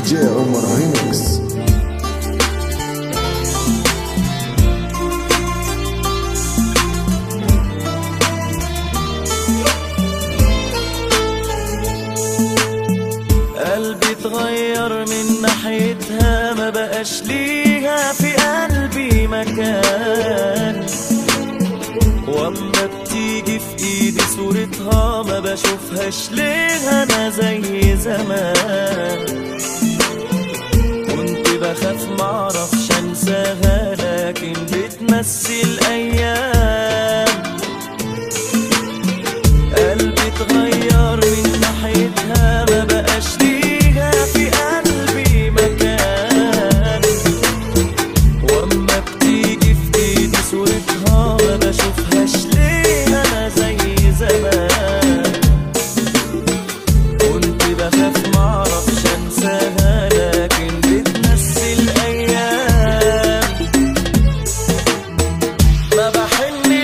جي عمر ريمكس قلبي اتغير من ناحيتها ما بقاش ليها في قلبي مكان واما بتيجي في ايدي صورتها ما بشوفهاش ليه انا زي زمان كنت بخاف معرفش انساها لكن بتمثل ايام قلبي اتغير من ناحيتها ما بقاش ليها في قلبي مكان واما بتيجي في ايدي صورتها ما بشوفهاش ليه انا زي زمان كنت بخاف معرفش انساها لكن بتمثل ايام ما بحن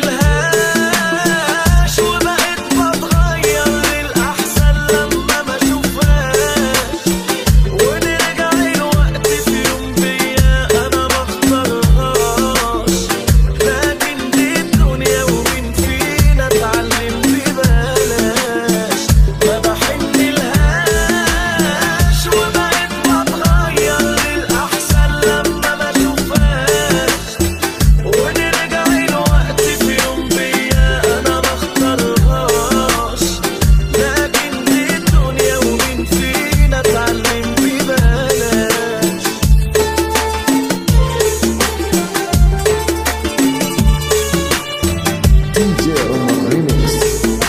لهاش وبقيت بتغير للأحسن لما ما اشوفهاش ونرجع الوقت في يوم بيا أنا مختارهاش لكن دي الدنيا ومين فينا اتعلم ببلاش ما بحن لهاش وبقيت بتغير للأحسن لما ما اشوفهاش ونرجع الوقت في يوم بيا انا مختارهاش لكن دي الدنيا ومين فينا اتعلم ببلاش دي جي عمر ريمكس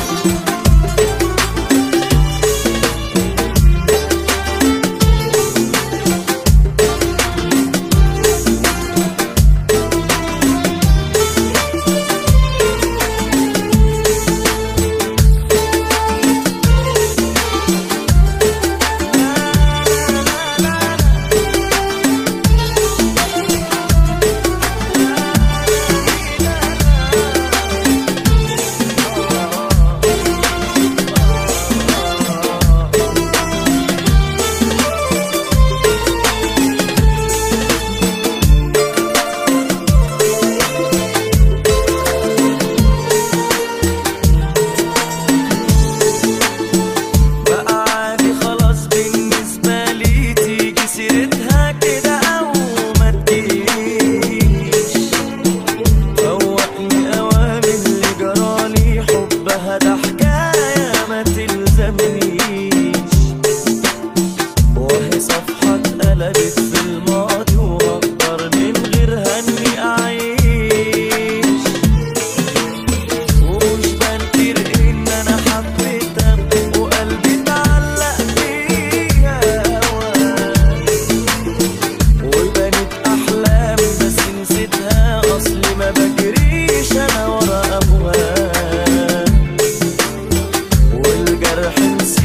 بقى عادي خلاص بالنسبة لي تيجي سيرتها كده أو ما تجيش فوقني أوام اللي جرالي حبها ده حكاية ما تلزمنيش وهي صفحة اتقلبت في الماضي وأقدر من غيرها إني أعيش ومش بنكر ان انا حبيتها وقلبي اتعلق بيها هواك وبنت احلام بس نسيتها اصلي ما بجريش انا ورا ابوها والجرح نسيت